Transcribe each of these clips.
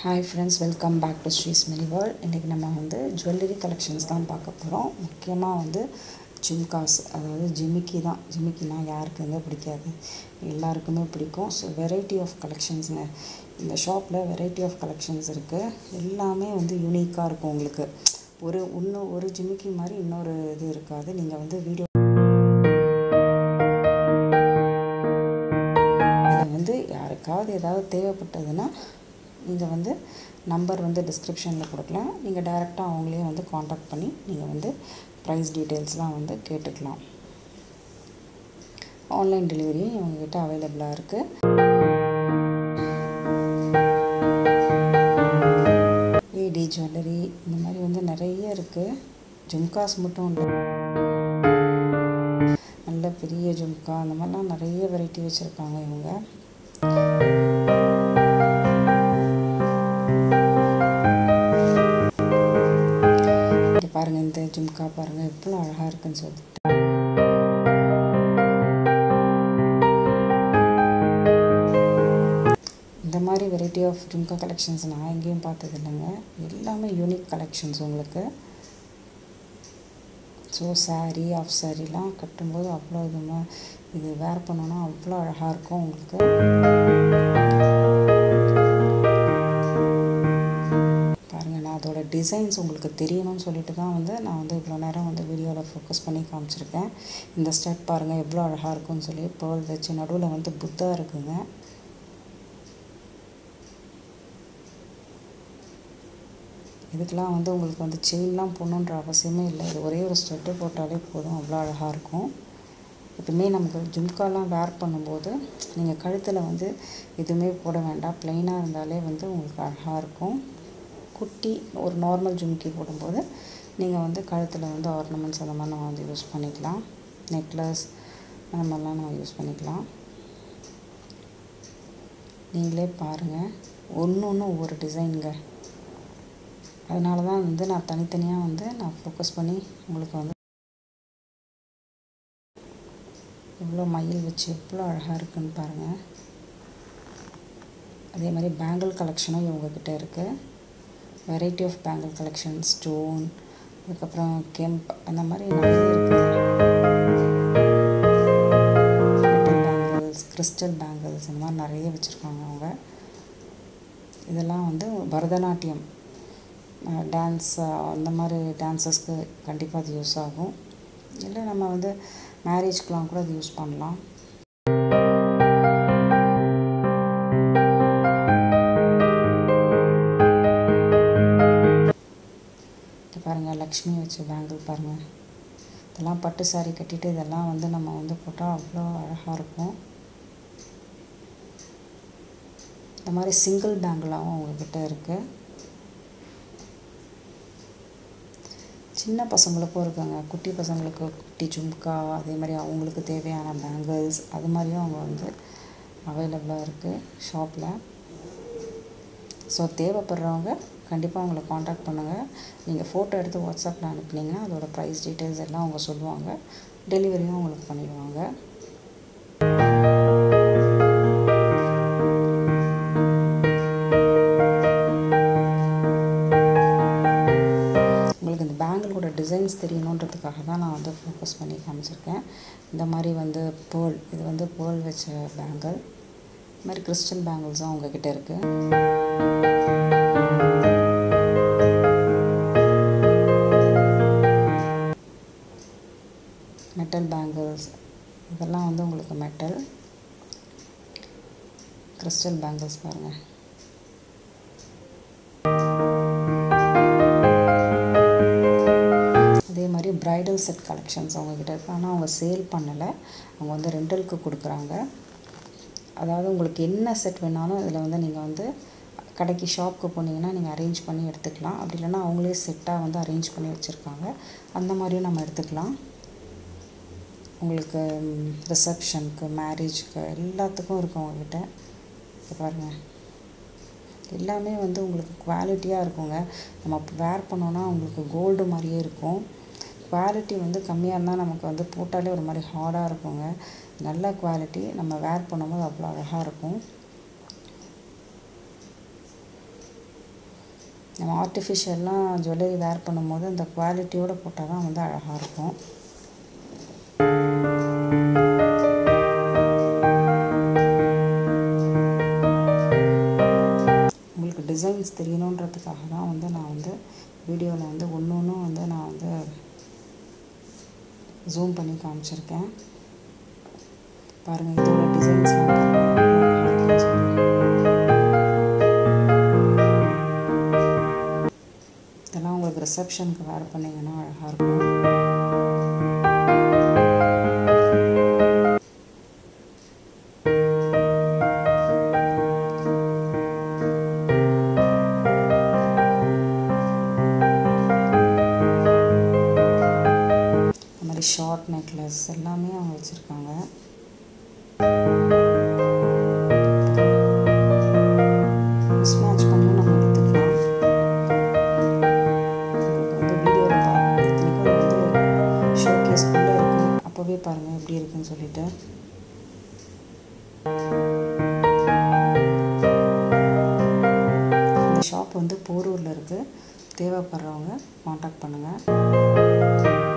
hi friends welcome back to Sri's mini world இன்றைக்கி நம்ம வந்து ஜுவல்லரி கலெக்ஷன்ஸ் தான் பார்க்க போகிறோம் முக்கியமாக வந்து ஜும்காஸ் அதாவது ஜிமிக்கி தான் ஜிமிக்கினா யாருக்குங்க பிடிக்காது எல்லாருக்குமே பிடிக்கும் ஸோ வெரைட்டி ஆஃப் கலெக்ஷன்ஸுங்க இந்த ஷாப்பில் வெரைட்டி ஆஃப் கலெக்ஷன்ஸ் இருக்குது எல்லாமே வந்து யூனிக்காக இருக்கும் உங்களுக்கு ஒரு இன்னும் ஒரு ஜிமிக்கி மாதிரி இன்னொரு இது இருக்காது நீங்கள் வந்து வீடியோ இதில் வந்து யாருக்காவது ஏதாவது தேவைப்பட்டதுன்னா நீங்கள் வந்து நம்பர் வந்து டிஸ்கிரிப்ஷனில் கொடுக்கலாம் நீங்கள் டைரெக்டாக அவங்களே வந்து காண்டாக்ட் பண்ணி நீங்கள் வந்து ப்ரைஸ் டீட்டெயில்ஸ்லாம் வந்து கேட்டுக்கலாம் ஆன்லைன் டெலிவரியும் இவங்ககிட்ட அவைலபிளாக இருக்குது ஏடி ஜுவல்லரி இந்த மாதிரி வந்து நிறைய இருக்குது ஜும்காஸ் மட்டும் இல்லை நல்ல பெரிய ஜும்கா அந்த மாதிரிலாம் நிறைய வெரைட்டி வச்சுருக்காங்க இவங்க இங்கே பாருங்கள் இந்த ஜும்கா பாருங்கள் எவ்வளோ அழகாக இருக்குன்னு சொல்லிட்டு இந்த மாதிரி வெரைட்டி ஆஃப் ஜும்கா கலெக்ஷன்ஸ் நான் எங்கேயும் பார்த்தது இல்லைங்க எல்லாமே யூனிக் கலெக்ஷன்ஸ் உங்களுக்கு ஸோ சாரீ ஆஃப் சாரீலாம் கட்டும்போது அவ்வளோ இதுமாக இது வேர் பண்ணோன்னா அவ்வளோ அழகாக இருக்கும் உங்களுக்கு பாருங்கள் நான் அதோட டிசைன்ஸ் உங்களுக்கு தெரியணும்னு சொல்லிட்டு தான் வந்து நான் வந்து இவ்வளோ நேரம் வந்து வீடியோவில் ஃபோக்கஸ் பண்ணி காமிச்சிருக்கேன் இந்த ஸ்டெப் பாருங்கள் எவ்வளோ அழகாக இருக்கும்னு சொல்லி பேர்ல் வச்சு நடுவில் வந்து புத்தா இருக்குங்க இதுக்கெலாம் வந்து உங்களுக்கு வந்து செயின்லாம் போடணுன்ற அவசியமே இல்லை இது ஒரே ஒரு ஸ்டெட்டு போட்டாலே போதும் அவ்வளோ அழகாக இருக்கும் எப்பவுமே நமக்கு ஜும்காலாம் வேர் பண்ணும்போது நீங்கள் கழுத்தில் வந்து எதுவுமே போட வேண்டாம் ப்ளைனாக இருந்தாலே வந்து உங்களுக்கு அழகாக இருக்கும் குட்டி ஒரு நார்மல் ஜும்கி போடும்போது நீங்கள் வந்து கழுத்தில் வந்து ஆர்னமெண்ட்ஸ் அந்த மாதிரி நம்ம வந்து யூஸ் பண்ணிக்கலாம் நெக்லஸ் அந்த மாதிரிலாம் நம்ம யூஸ் பண்ணிக்கலாம் நீங்களே பாருங்கள் ஒன்று ஒன்று ஒவ்வொரு டிசைனுங்க அதனால தான் வந்து நான் தனித்தனியாக வந்து நான் ஃபோக்கஸ் பண்ணி உங்களுக்கு வந்து எவ்வளோ மயில் வச்சு எவ்வளோ அழகாக இருக்குன்னு பாருங்கள் அதே மாதிரி பேங்கிள் கலெக்ஷனும் இவங்கக்கிட்ட இருக்குது variety of bangle collection stone அதுக்கப்புறம் கெம்ப் அந்த மாதிரி நிறைய இருக்குது பேங்கிள்ஸ் கிறிஸ்டல் பேங்கிள்ஸ் இந்த மாதிரி நிறைய வச்சுருக்காங்க அவங்க இதெல்லாம் வந்து பரதநாட்டியம் டான்ஸ் அந்த மாதிரி டான்ஸஸ்க்கு கண்டிப்பாக அது யூஸ் ஆகும் இல்லை நம்ம வந்து மேரேஜ்க்கெலாம் கூட அது யூஸ் பண்ணலாம் பாருங்கள் லக்ஷ்மி வச்ச பேங்கிள் பாருங்கள் இதெல்லாம் பட்டு சாரி கட்டிட்டு இதெல்லாம் வந்து நம்ம வந்து போட்டால் அவ்வளோ அழகாக இருக்கும் இந்த மாதிரி சிங்கிள் பேங்கிளாகவும் உங்ககிட்ட இருக்குது சின்ன பசங்களுக்கும் இருக்காங்க குட்டி பசங்களுக்கு குட்டி ஜும்கா அதே மாதிரி அவங்களுக்கு தேவையான பேங்கிள்ஸ் அது மாதிரியும் அவங்க வந்து அவைலபிளாக இருக்குது ஷாப்பில் ஸோ தேவைப்படுறவங்க கண்டிப்பாக அவங்கள காண்டாக்ட் பண்ணுங்கள் நீங்கள் ஃபோட்டோ எடுத்து வாட்ஸ்அப்பில் அனுப்புனீங்கன்னா அதோட ப்ரைஸ் டீட்டெயில்ஸ் எல்லாம் அவங்க சொல்லுவாங்க டெலிவரியும் அவங்களுக்கு பண்ணிடுவாங்க உங்களுக்கு இந்த பேங்கிளோட டிசைன்ஸ் தெரியணுன்றதுக்காக தான் நான் வந்து ஃபோக்கஸ் பண்ணி காமிச்சிருக்கேன் இந்த மாதிரி வந்து பேர்ல் இது வந்து பேர்ல் வச்ச பேங்கிள் இது மாதிரி கிறிஸ்டல் பேங்கிள்ஸும் அவங்கக்கிட்ட இருக்குது மெட்டல் பேங்கிள்ஸ் இதெல்லாம் வந்து உங்களுக்கு மெட்டல் கிறிஸ்டல் பேங்கிள்ஸ் பாருங்கள் அதே மாதிரி ப்ரைடல் செட் கலெக்ஷன்ஸ் அவங்கக்கிட்ட இருக்குது ஆனால் அவங்க சேல் பண்ணலை அவங்க வந்து ரெண்டலுக்கு கொடுக்குறாங்க அதாவது உங்களுக்கு என்ன செட் வேணாலும் இதில் வந்து நீங்கள் வந்து கடைக்கு ஷாப்புக்கு போனீங்கன்னா நீங்கள் அரேஞ்ச் பண்ணி எடுத்துக்கலாம் அப்படி இல்லைன்னா அவங்களே செட்டாக வந்து அரேஞ்ச் பண்ணி வச்சுருக்காங்க அந்த மாதிரியும் நம்ம எடுத்துக்கலாம் உங்களுக்கு ரிசப்ஷனுக்கு மேரேஜுக்கு எல்லாத்துக்கும் இருக்கும் அவங்கக்கிட்ட இப்போ பாருங்கள் எல்லாமே வந்து உங்களுக்கு குவாலிட்டியாக இருக்குங்க நம்ம வேர் பண்ணோன்னா உங்களுக்கு கோல்டு மாதிரியே இருக்கும் குவாலிட்டி வந்து கம்மியாக இருந்தால் நமக்கு வந்து போட்டாலே ஒரு மாதிரி ஹார்டாக இருக்குங்க நல்ல குவாலிட்டி நம்ம வேர் பண்ணும்போது அவ்வளோ அழகாக இருக்கும் நம்ம ஆர்டிஃபிஷியல்லாம் ஜுவல்லரி வேர் பண்ணும்போது அந்த குவாலிட்டியோடு போட்டால் தான் வந்து அழகாக இருக்கும் உங்களுக்கு டிசைன்ஸ் தெரியணுன்றதுக்காக தான் வந்து நான் வந்து வீடியோவில் வந்து ஒன்று ஒன்றும் வந்து நான் வந்து ஜூம் பண்ணி காமிச்சிருக்கேன் பாருங்கள் இதோட டிசைன்ஸ்லாம் பாருங்கள் இதெல்லாம் உங்களுக்கு ரிசப்ஷனுக்கு வேர் பண்ணிங்கன்னா அழகாக இருக்கும் இந்த மாதிரி ஷார்ட் நெக்லஸ் எல்லாமே அவங்க வச்சுருக்காங்க மிஸ்மேட்ச் பண்ணியும் நம்ம எடுத்துக்கலாம் உங்களுக்கு வந்து வீடியோவில் பார்த்து இத்தனைக்கும் அது வந்து ஷோ கேஸ்க்குள்ளே இருக்குது அப்போவே பாருங்கள் எப்படி இருக்குன்னு சொல்லிட்டு இந்த ஷாப் வந்து போரூரில் இருக்குது தேவைப்படுறவங்க காண்டாக்ட் பண்ணுங்கள்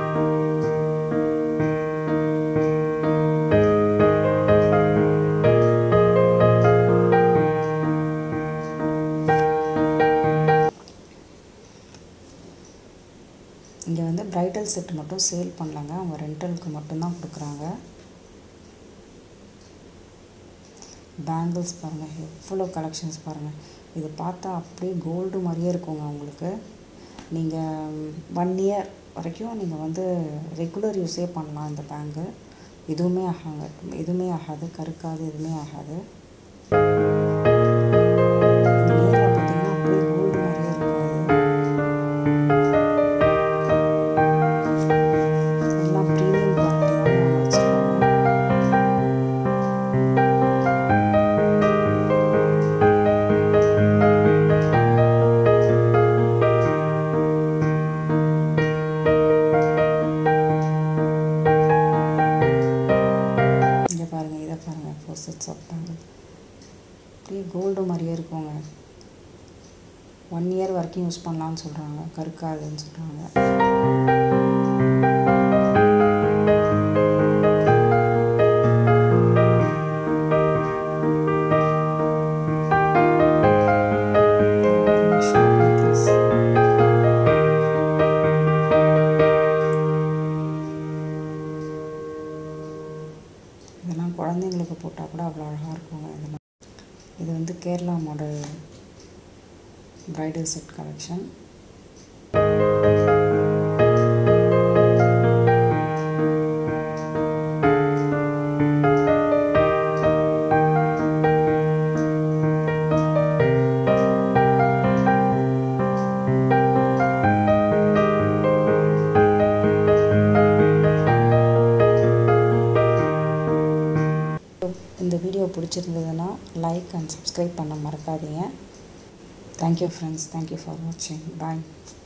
இங்கே வந்து ப்ரைடல் செட் மட்டும் சேல் பண்ணலங்க அவங்க ரெண்டலுக்கு மட்டும்தான் கொடுக்குறாங்க பேங்கிள்ஸ் பாருங்கள் எவ்வளோ கலெக்ஷன்ஸ் பாருங்கள் இது பார்த்தா அப்படியே கோல்டு மாதிரியே இருக்குங்க உங்களுக்கு நீங்கள் ஒன் இயர் வரைக்கும் நீங்கள் வந்து ரெகுலர் யூஸே பண்ணலாம் இந்த பேங்கிள் எதுவுமே ஆகாங்க எதுவுமே ஆகாது கருக்காது எதுவுமே ஆகாது நேரில் பார்த்தீங்கன்னா அப்படியே கோல்டு மாதிரியே இருக்காது எல்லாம் ப்ரீமியம் குவாலிட்டி தான் அவங்க வச்சுருக்காங்க இங்கே பாருங்கள் இதை பாருங்கள் ஃபோர் செட்ஸ் ஆஃப் பேங்கிள் அப்படியே கோல்டு மாதிரியே இருக்குங்க ஒன் இயர் வரைக்கும் யூஸ் பண்ணலான்னு சொல்கிறாங்க கருக்காதுன்னு சொல்கிறாங்க ஷார்ட் நெக்லஸ் இதெல்லாம் குழந்தைங்களுக்கு போட்டால் கூட அவ்வளோ அழகாக இருக்குங்க இதெல்லாம் இது வந்து Kerala model bridal set collection இந்த வீடியோ பிடிச்சிருந்ததுன்னா லைக் அண்ட் சப்ஸ்கிரைப் பண்ண மறக்காதீங்க தேங்க்யூ ஃப்ரெண்ட்ஸ் தேங்க்யூ ஃபார் வாட்சிங் பாய்